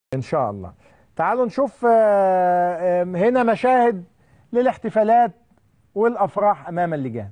ان شاء الله تعالوا نشوف آه، آم، هنا مشاهد للاحتفالات والافراح امام اللجان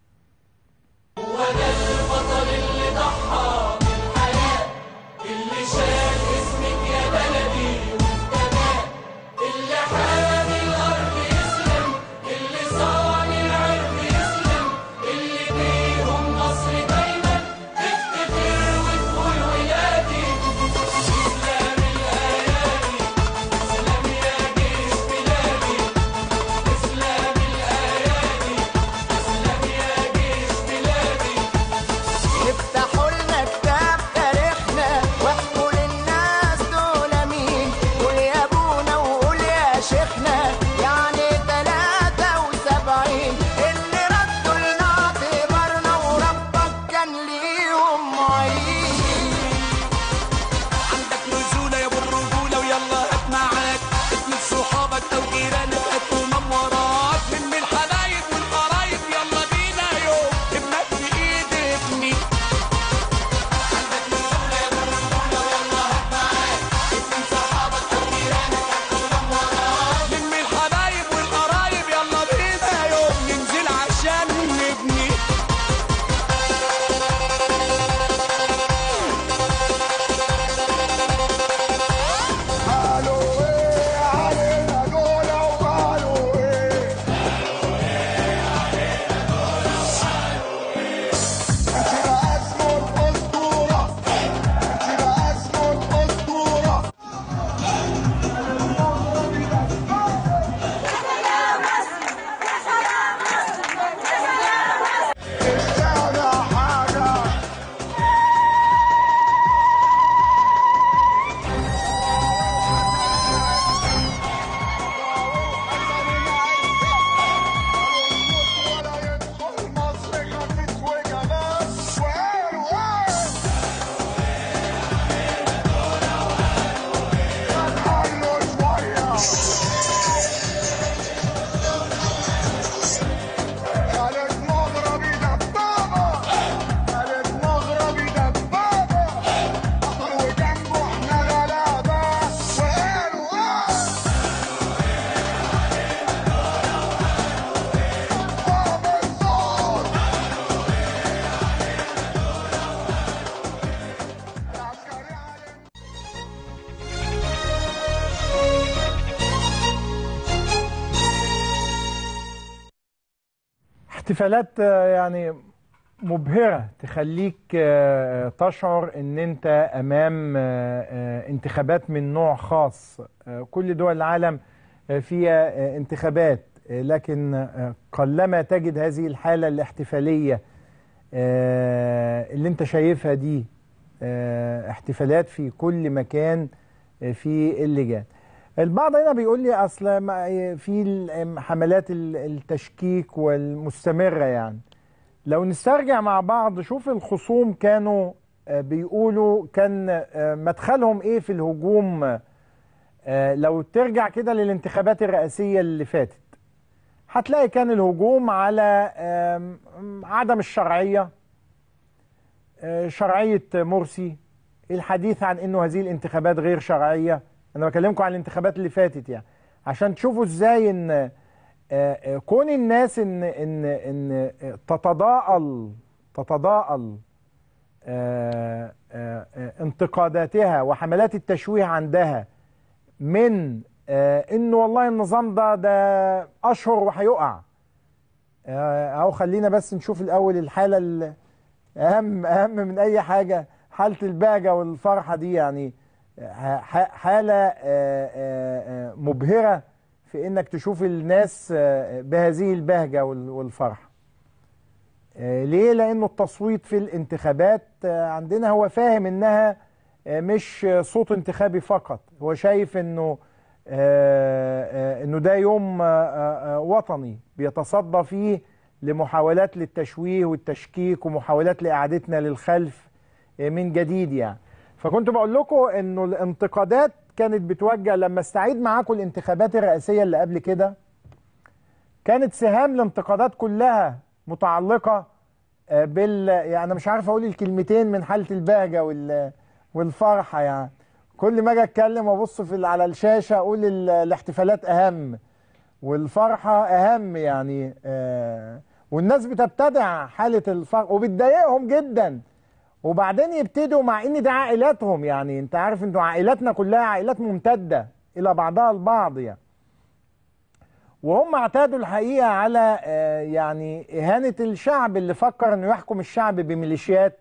البطل اللي ضحى بالحياة اللي شال اسمك يا بلدي والثبات اللي حامي الأرض يسلم اللي صاني العرض يسلم اللي بيهم مصر دايما تفتخر وتقول ولادي إسلام الأيادي إسلام يا جيش بلادي إسلام الأيادي إسلام يا جيش بلادي افتحوا لنا كتاب تاريخنا واحكوا للناس دول مين قول يا ابونا وقول يا شيخنا يعني تلاتة وسبعين اللي ردوا لنا اعتبارنا وربك كان ليهم معين عندك نزولة يا ابو الرجولة ويلا هات معاك اسم صحابك او جيرانك هاتوا من وراك من الحبايب والقرايب يلا بينا يوم ابنك في ايد ابني عندك نزولة يا ابو الرجولة ويلا هات معاك اسم صحابك او جيرانك هاتوا من وراك من الحبايب والقرايب يلا بينا يوم ننزل عشان نبني خالد مغربي دبابة خالد مغربي دبابة بطل وجنبه احنا غلابة وقالوا بابا الصوت العسكري علم احتفالات آه، يعني مبهرة تخليك آه، تشعر ان انت امام آه، آه، انتخابات من نوع خاص آه، كل دول العالم آه، فيها آه، انتخابات آه، لكن آه، قلما تجد هذه الحالة الاحتفالية آه، اللي انت شايفها دي آه، احتفالات في كل مكان آه، في اللجان البعض هنا بيقول لي اصل ما- في ال- حملات ال- التشكيك والمستمره يعني لو نسترجع مع بعض شوف الخصوم كانوا آه، بيقولوا كان آه، مدخلهم ايه في الهجوم آه، لو ترجع كده للانتخابات الرئاسيه اللي فاتت هتلاقي كان الهجوم على آم، عدم الشرعيه آه، شرعيه مرسي الحديث عن انه هذه الانتخابات غير شرعيه انا بكلمكم عن الانتخابات اللي فاتت يعني عشان تشوفوا ازاي ان آه، آه، كون الناس ان ان ان آه، تتضاءل تتضاءل آه، آه، آه، انتقاداتها وحملات التشويه عندها من آه، انه والله النظام ده ده اشهر وهيقع آه، اهو خلينا بس نشوف الاول الحاله ال- اهم اهم من اي حاجه حاله البهجه والفرحه دي يعني ح- حاله آه، آه، آه، مبهره في انك تشوف الناس آه، بهذه البهجه وال- والفرحه آه، ليه لانه التصويت في الانتخابات آه، عندنا هو فاهم انها آه، مش صوت انتخابي فقط هو شايف انه آه، آه، انه ده يوم آه، آه، آه، وطني بيتصدى فيه لمحاولات للتشويه والتشكيك ومحاولات لاعادتنا للخلف آه، من جديد يعني فكنت بقول لكم انه الانتقادات كانت بتوجه لما استعيد معاكم الانتخابات الرئاسيه اللي قبل كده كانت سهام الانتقادات كلها متعلقه آه، بال يعني انا مش عارف اقول الكلمتين من حاله البهجه وال والفرحه يعني كل ما اجي اتكلم وابص في ال- على الشاشه اقول ال- الاحتفالات اهم والفرحه اهم يعني آه والناس بتبتدع حاله الفرح وبتضايقهم جدا وبعدين يبتدوا مع ان ده عائلاتهم يعني انت عارف انتوا عائلاتنا كلها عائلات ممتده الى بعضها البعض يعني وهم اعتادوا الحقيقه على آه، يعني اهانه الشعب اللي فكر انه يحكم الشعب بميليشيات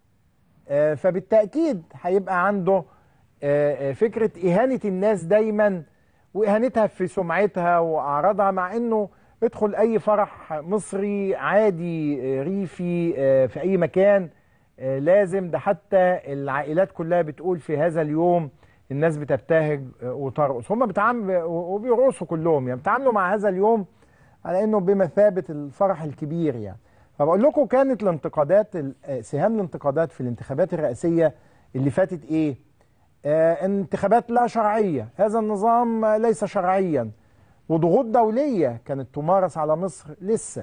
آه، فبالتاكيد هيبقى عنده آه، آه، فكره اهانه الناس دايما واهانتها في سمعتها واعراضها مع انه ادخل اي فرح مصري عادي آه، ريفي آه، في اي مكان آه، لازم ده حتى العائلات كلها بتقول في هذا اليوم الناس بتبتهج آه، وترقص هم بتعاملوا وبيرقصوا كلهم يعني بيتعاملوا مع هذا اليوم على انه بمثابه الفرح الكبير يعني فبقول لكم كانت الانتقادات ال- آه، سهام الانتقادات في الانتخابات الرئاسيه اللي فاتت ايه؟ آه انتخابات لا شرعيه، هذا النظام آه، ليس شرعيا وضغوط دوليه كانت تمارس على مصر لسه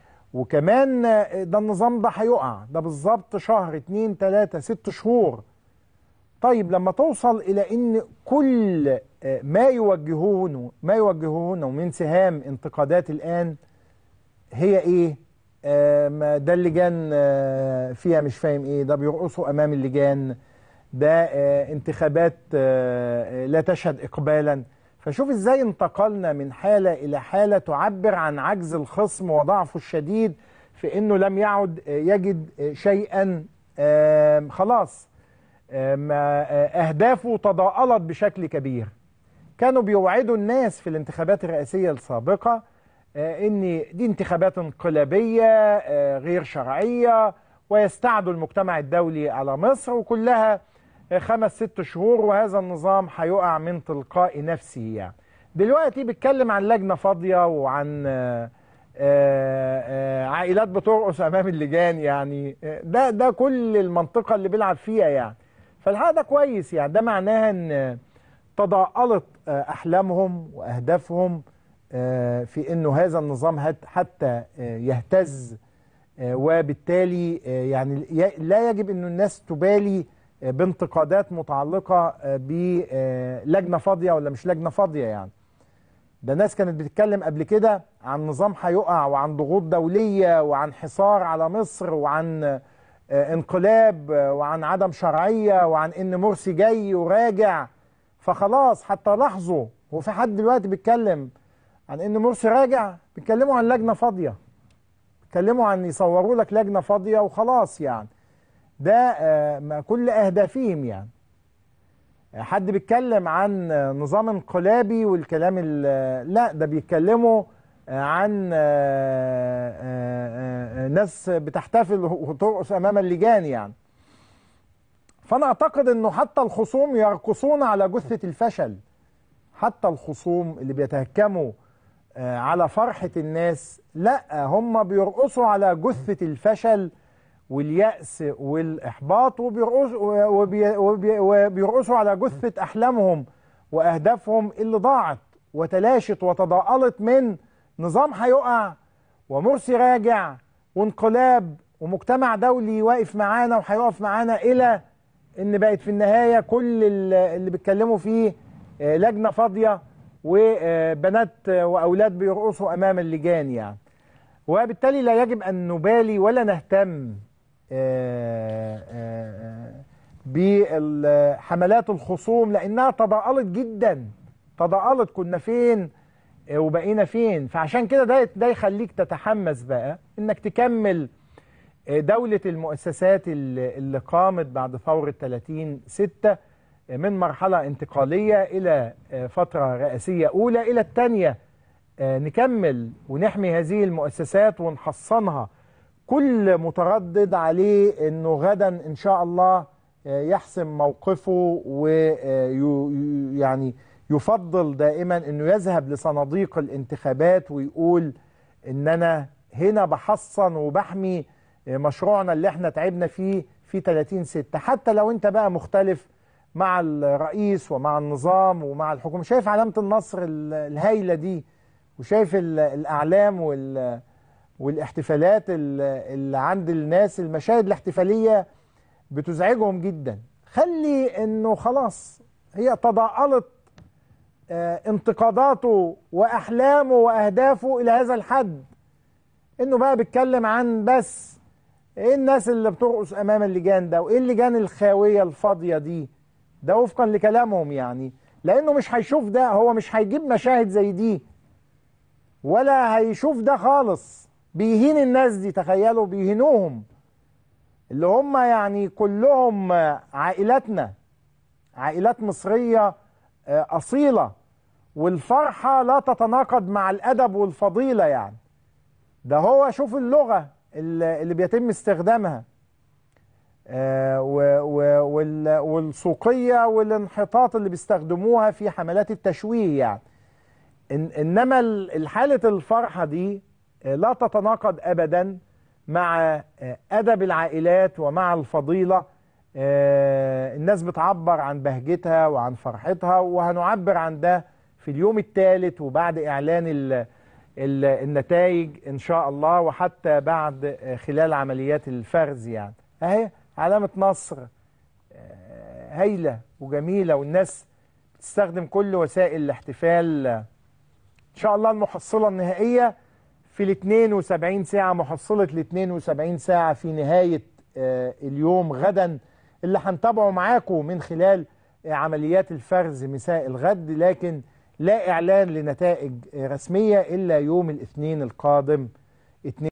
وكمان آه، ده النظام ده هيقع ده بالظبط شهر اتنين تلاته ست شهور طيب لما توصل الى ان كل آه، ما يوجهونه ما يوجهونه من سهام انتقادات الان هي ايه آه ما ده اللجان آه فيها مش فاهم ايه ده بيرقصوا امام اللجان ده آه انتخابات آه آه، لا تشهد اقبالا فشوف ازاي انتقلنا من حاله الى حاله تعبر عن عجز الخصم وضعفه الشديد في انه لم يعد آه، يجد آه، شيئا آه خلاص آه، ما آه، اهدافه تضاءلت بشكل كبير كانوا بيوعدوا الناس في الانتخابات الرئاسية السابقة آه، ان دي انتخابات انقلابية آه، غير شرعية ويستعدوا المجتمع الدولي على مصر وكلها آه، خمس ست شهور وهذا النظام هيقع من تلقاء نفسه يعني دلوقتي بيتكلم عن لجنة فاضية وعن آه، آه، آه، عائلات بترقص امام اللجان يعني آه، ده ده كل المنطقة اللي بيلعب فيها يعني فالحقيقة ده كويس يعني ده معناها ان تضاءلت آه، احلامهم واهدافهم آه، في انه هذا النظام هت- حتى آه، يهتز آه، وبالتالي آه، يعني ي- لا يجب انه الناس تبالي آه، بانتقادات متعلقه آه، بلجنه فاضيه ولا مش لجنه فاضيه يعني ده ناس كانت بتتكلم قبل كده عن نظام هيقع وعن ضغوط دوليه وعن حصار على مصر وعن آه، انقلاب آه، وعن عدم شرعيه وعن ان مرسي جاي وراجع فخلاص حتى لاحظوا هو في حد دلوقتي بيتكلم عن ان مرسي راجع بيتكلموا عن لجنه فاضيه بيتكلموا عن يصوروا لك لجنه فاضيه وخلاص يعني ده آه، ما كل اهدافهم يعني حد بيتكلم عن نظام انقلابي والكلام ال- لا ده بيتكلموا عن آه، آه، آه، ناس بتحتفل وترقص امام اللجان يعني فانا اعتقد انه حتى الخصوم يرقصون على جثة الفشل حتى الخصوم اللي بيتهكموا آه، على فرحة الناس لا هم بيرقصوا على جثة الفشل واليأس والإحباط وبيرقصوا وبي- وبي- وبيرقصوا على جثة أحلامهم وأهدافهم اللي ضاعت وتلاشت وتضاءلت من نظام هيقع ومرسي راجع وانقلاب ومجتمع دولي واقف معانا وهيقف معانا إلى إن بقت في النهاية كل ال- اللي بيتكلموا فيه آه، لجنة فاضية وبنات وأولاد بيرقصوا أمام اللجان يعني وبالتالي لا يجب أن نبالي ولا نهتم آه، آه، بحملات الخصوم لأنها تضاءلت جدا تضاءلت كنا فين آه، وبقينا فين فعشان كده ده ده يخليك تتحمس بقى انك تكمل آه، دولة المؤسسات اللي اللي قامت بعد ثورة 30 6 من مرحلة انتقالية إلى آه، فترة رئاسية أولى إلى الثانية آه، نكمل ونحمي هذه المؤسسات ونحصنها كل متردد عليه انه غدا ان شاء الله آه، يحسم موقفه ويعني يفضل دائما انه يذهب لصناديق الانتخابات ويقول ان انا هنا بحصن وبحمي آه، مشروعنا اللي احنا تعبنا فيه في 30 6 حتى لو انت بقى مختلف مع الرئيس ومع النظام ومع الحكومة شايف علامة النصر ال- الهايلة دي وشايف ال- الأعلام وال والاحتفالات ال- اللي عند الناس المشاهد الاحتفالية بتزعجهم جدا خلي انه خلاص هي تضاءلت آه، انتقاداته واحلامه واهدافه الى هذا الحد انه بقى بيتكلم عن بس ايه الناس اللي بترقص امام اللجان ده وايه اللجان الخاويه الفاضيه دي ده وفقا لكلامهم يعني لانه مش هيشوف ده هو مش هيجيب مشاهد زي دي ولا هيشوف ده خالص بيهين الناس دي تخيلوا بيهينوهم اللي هم يعني كلهم عائلاتنا عائلات مصرية آه، أصيلة والفرحة لا تتناقض مع الأدب والفضيلة يعني ده هو شوف اللغة اللي اللي بيتم استخدامها آه، و- و- وال- والسوقية والانحطاط اللي بيستخدموها في حملات التشويه يعني إن انما ال- حاله الفرحه دي آه، لا تتناقض ابدا مع آه، ادب العائلات ومع الفضيله آه، الناس بتعبر عن بهجتها وعن فرحتها وهنعبر عن ده في اليوم الثالث وبعد اعلان ال ال النتائج ان شاء الله وحتى بعد آه، خلال عمليات الفرز يعني اهي علامه نصر آه، هايله وجميله والناس بتستخدم كل وسائل الاحتفال آه، ان شاء الله المحصله النهائيه في ال 72 ساعه محصله ال 72 ساعه في نهايه آه، اليوم غدا اللي هنتابعه معاكم من خلال آه، عمليات الفرز مساء الغد لكن لا اعلان لنتائج آه، رسميه الا يوم الاثنين القادم 2